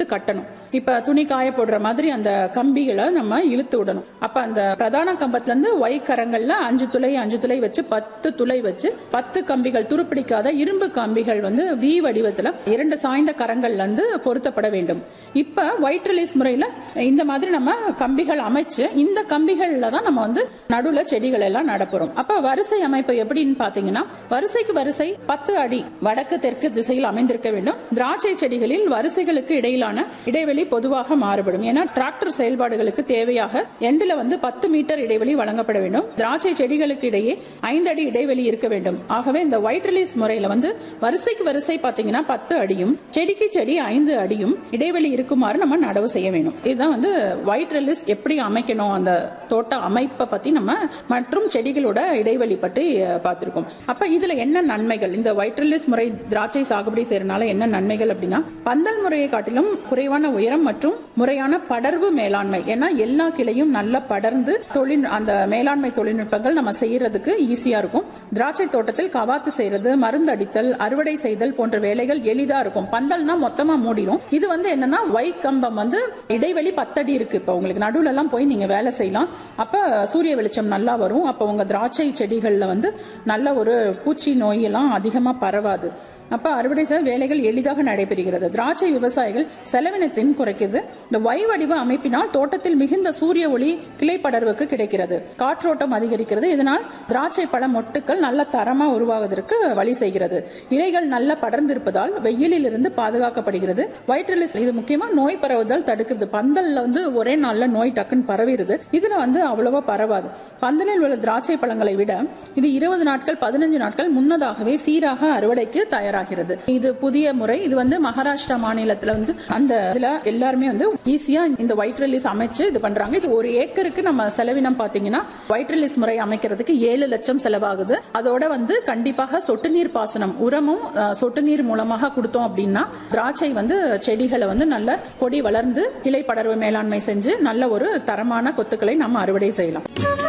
கட்டணும் இப்ப துணி காய போடுற மாதிரி அந்த கம்பிகளை நம்ம இழுத்து விடணும் அப்ப அந்த பிரதான கம்பத்துல இருந்து ஒய் கரங்கள்ல அஞ்சு துளை அஞ்சு துளை வச்சு பத்து துளை வச்சு பத்து கம்பிகள் துருப்பிடிக்காத இரும்பு கம்பிகள் வந்து வி வடிவத்துல இரண்டு சாய்ந்த கரங்கள்ல இருந்து பொருத்தப்பட வேண்டும் இப்ப ஒயிட் ரிலீஸ் முறையில இந்த மாதிரி நம்ம கம்பிகள் அமைச்சு இந்த கம்பிகள்ல தான் நம்ம வந்து நடுவுல செடிகள் எல்லாம் நடப்புறோம் அப்ப வரிசை அமைப்பு எப்படின்னு பாத்தீங்கன்னா வரிசைக்கு வரிசை பத்து அடி வடக்கு தெற்கு திசையில் அமைந்திருக்க வேண்டும் திராட்சை செடிகளில் வரிசைகளுக்கு இடையிலான இடைவெளி பொதுவாக மாறுபடும் ஏன்னா டிராக்டர் செயல்பாடுகளுக்கு தேவையாக எண்டுல வந்து பத்து மீட்டர் இடைவெளி வழங்கப்பட வேண்டும் திராட்சை செடிகளுக்கு இடையே ஐந்து அடி இடைவெளி இருக்க வேண்டும் ஆகவே இந்த ஒயிட் ரிலீஸ் முறையில வந்து வரிசைக்கு வரிசை பாத்தீங்கன்னா பத்து அடியும் செடிக்கு செடி ஐந்து அடியும் இடைவெளி இருக்குமாறு நம்ம நடவு செய்ய வேண்டும் இதுதான் வந்து ஒயிட் ரிலீஸ் எப்படி அமைக்கணும் அந்த தோட்ட அமைப்பை பத்தி நம்ம மற்றும் செடிகளோட இடைவெளி பற்றி அஹ், பார்த்திருக்கோம் அப்ப இதுல என்ன நன்மைகள் இந்த ஒயிட் ரிலீஸ் முறை திராட்சை சாகுபடி செய்யறதுனால என்ன நன்மைகள் அப்படின்னா பந்தல் முறையை காட்டிலும் குறைவான உயரம் மற்றும் முறையான படர்வு மேலாண்மை ஏன்னா எல்லா கிளையும் நல்லா படர்ந்து தொழில் அந்த மேலாண்மை தொழில்நுட்பங்கள் நம்ம செய்யறதுக்கு ஈஸியா இருக்கும் திராட்சை தோட்டத்தில் கவாத்து செய்யறது மருந்து அடித்தல் அறுவடை செய்தல் போன்ற வேலைகள் எளிதா இருக்கும் பந்தல்னா மொத்தமா மூடிடும் இது வந்து என்னன்னா ஒய் கம்பம் வந்து இடைவெளி பத்தடி இருக்கு இப்ப உங்களுக்கு நடுவுல எல்லாம் போய் நீங்க வேலை செய்யலாம் அப்ப சூரிய வெளிச்சம் நல்லா வரும் அப்ப உங்க திராட்சை செடிகள்ல வந்து நல்ல ஒரு பூச்சி நோய் எல்லாம் அதிகமா பரவாது அப்ப அறுவடை செய்ய வேலைகள் எளிதாக நடைபெறுகிறது திராட்சை விவசாயிகள் செலவினத்தையும் குறைக்குது இந்த ஒய் வடிவ அமைப்பினால் தோட்டத்தில் மிகுந்த சூரிய ஒளி கிளை படர்வுக்கு கிடைக்கிறது காற்றோட்டம் அதிகரிக்கிறது இதனால் திராட்சை பழ மொட்டுக்கள் நல்ல தரமா உருவாவதற்கு வழி செய்கிறது இலைகள் நல்ல படர்ந்திருப்பதால் வெயிலில் இருந்து பாதுகாக்கப்படுகிறது வயிற்றிலிஸ் இது முக்கியமா நோய் பரவுதல் தடுக்கிறது பந்தல்ல வந்து ஒரே நாள்ல நோய் டக்குன்னு பரவிடுது இதுல வந்து அவ்வளவா பரவாது பந்தலில் உள்ள திராட்சை பழங்களை விட இது இருபது நாட்கள் பதினஞ்சு நாட்கள் முன்னதாகவே சீராக அறுவடைக்கு தயாராகிறது இது புதிய முறை இது வந்து மகாராஷ்டிரா மாநிலத்துல வந்து அந்த இதுல எல்லாருமே வந்து ஈஸியா இந்த ஒயிட் ரிலீஸ் அமைச்சு இது பண்றாங்க இது ஒரு ஏக்கருக்கு நம்ம செலவினம் பாத்தீங்கன்னா ஒயிட் ரிலீஸ் முறை அமைக்கிறதுக்கு ஏழு லட்சம் செலவாகுது அதோட வந்து கண்டிப்பாக சொட்டு நீர் பாசனம் உரமும் அஹ், சொட்டு நீர் மூலமாக கொடுத்தோம் அப்படின்னா திராட்சை வந்து செடிகளை வந்து நல்ல கொடி வளர்ந்து கிளை படர்வு மேலாண்மை செஞ்சு நல்ல ஒரு தரமான கொத்துக்களை நம்ம அறுவடை செய்யலாம்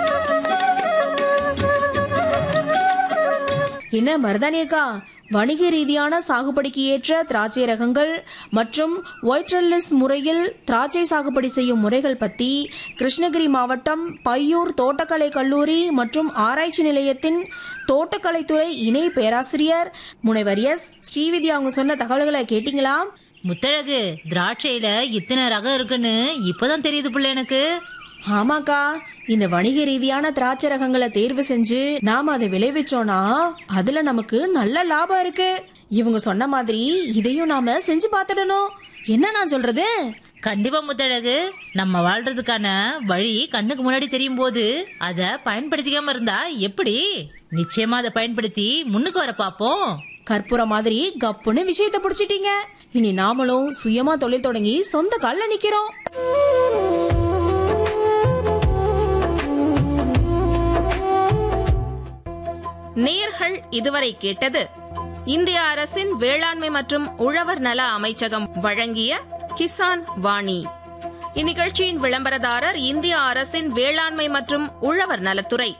என்ன மருதானியக்கா வணிக ரீதியான சாகுபடிக்கு ஏற்ற திராட்சை ரகங்கள் மற்றும் ஒயிட்ரல்லிஸ் முறையில் திராட்சை சாகுபடி செய்யும் முறைகள் பத்தி கிருஷ்ணகிரி மாவட்டம் பையூர் தோட்டக்கலை கல்லூரி மற்றும் ஆராய்ச்சி நிலையத்தின் தோட்டக்கலைத்துறை இணை பேராசிரியர் முனைவர் எஸ் ஸ்ரீவித்யா அவங்க சொன்ன தகவல்களை கேட்டீங்களா முத்தழகு திராட்சையில இத்தனை ரகம் இருக்குன்னு இப்பதான் தெரியுது புள்ள எனக்கு ஆமாக்கா இந்த வணிக ரீதியான திராட்சை ரகங்களை தேர்வு செஞ்சு நாம அதை விளைவிச்சோம்னா அதுல நமக்கு நல்ல லாபம் இருக்கு இவங்க சொன்ன மாதிரி இதையும் நாம செஞ்சு பார்த்துடணும் என்ன நான் சொல்றது கண்டிப்பா முத்தழகு நம்ம வாழ்றதுக்கான வழி கண்ணுக்கு முன்னாடி தெரியும் போது அத பயன்படுத்திக்காம இருந்தா எப்படி நிச்சயமா அதை பயன்படுத்தி முன்னுக்கு வர பாப்போம் கற்பூரம் மாதிரி கப்புன்னு விஷயத்தை புடிச்சிட்டீங்க இனி நாமளும் சுயமா தொழில் தொடங்கி சொந்த கால்ல நிக்கிறோம் நேர்கள் இதுவரை கேட்டது இந்திய அரசின் வேளாண்மை மற்றும் உழவர் நல அமைச்சகம் வழங்கிய கிசான் வாணி இந்நிகழ்ச்சியின் விளம்பரதாரர் இந்திய அரசின் வேளாண்மை மற்றும் உழவர் நலத்துறை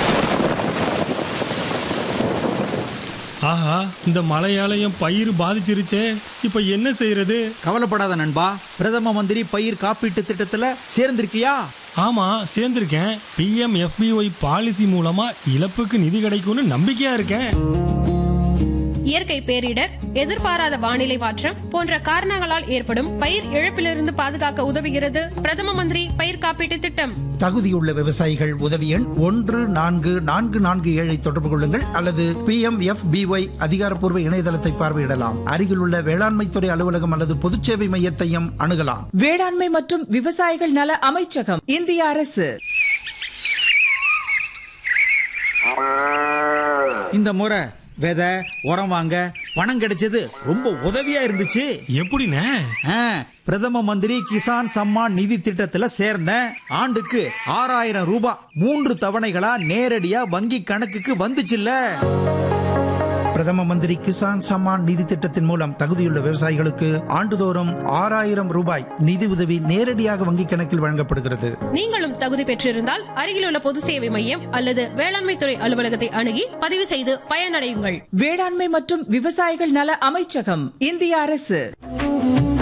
ஆஹா இந்த மழையாலயம் பயிர் பாதிச்சிருச்சே இப்ப என்ன செய்யறது கவலைப்படாத நண்பா பிரதம மந்திரி பயிர் காப்பீட்டு திட்டத்துல சேர்ந்திருக்கியா ஆமா சேர்ந்திருக்கேன் பிஎம் எஃபிஒய் பாலிசி மூலமா இழப்புக்கு நிதி கிடைக்கும்னு நம்பிக்கையா இருக்கேன் இயற்கை பேரிடர் எதிர்பாராத வானிலை மாற்றம் போன்ற காரணங்களால் ஏற்படும் பயிர் இழப்பிலிருந்து பாதுகாக்க உதவுகிறது பிரதம மந்திரி பயிர் காப்பீட்டு திட்டம் தகுதியுள்ள விவசாயிகள் உதவி எண் ஒன்று நான்கு நான்கு நான்கு ஏழை தொடர்பு கொள்ளுங்கள் அல்லது பி எம் எஃப் பிஒய் அதிகாரப்பூர்வ இணையதளத்தை பார்வையிடலாம் அருகிலுள்ள வேளாண்மைத்துறை அலுவலகம் அல்லது பொதுச்சேவை மையத்தையும் அணுகலாம் வேளாண்மை மற்றும் விவசாயிகள் நல அமைச்சகம் இந்திய அரசு இந்த முறை விதை உரம் வாங்க பணம் கிடைச்சது ரொம்ப உதவியா இருந்துச்சு எப்படிண்ணே ஆ, பிரதம மந்திரி கிசான் சம்மான் நிதி திட்டத்துல சேர்ந்தேன் ஆண்டுக்கு ஆறாயிரம் ரூபாய் மூன்று தவணைகளா நேரடியா வங்கி கணக்குக்கு வந்துச்சுல்ல பிரதம மந்திரி கிசான் சம்மான் நிதி திட்டத்தின் மூலம் தகுதியுள்ள விவசாயிகளுக்கு ஆண்டுதோறும் ஆறாயிரம் ரூபாய் நிதி உதவி நேரடியாக வங்கிக் கணக்கில் வழங்கப்படுகிறது நீங்களும் தகுதி பெற்றிருந்தால் அருகிலுள்ள பொது சேவை மையம் அல்லது வேளாண்மை துறை அலுவலகத்தை அணுகி பதிவு செய்து பயனடையுங்கள் வேளாண்மை மற்றும் விவசாயிகள் நல அமைச்சகம் இந்திய அரசு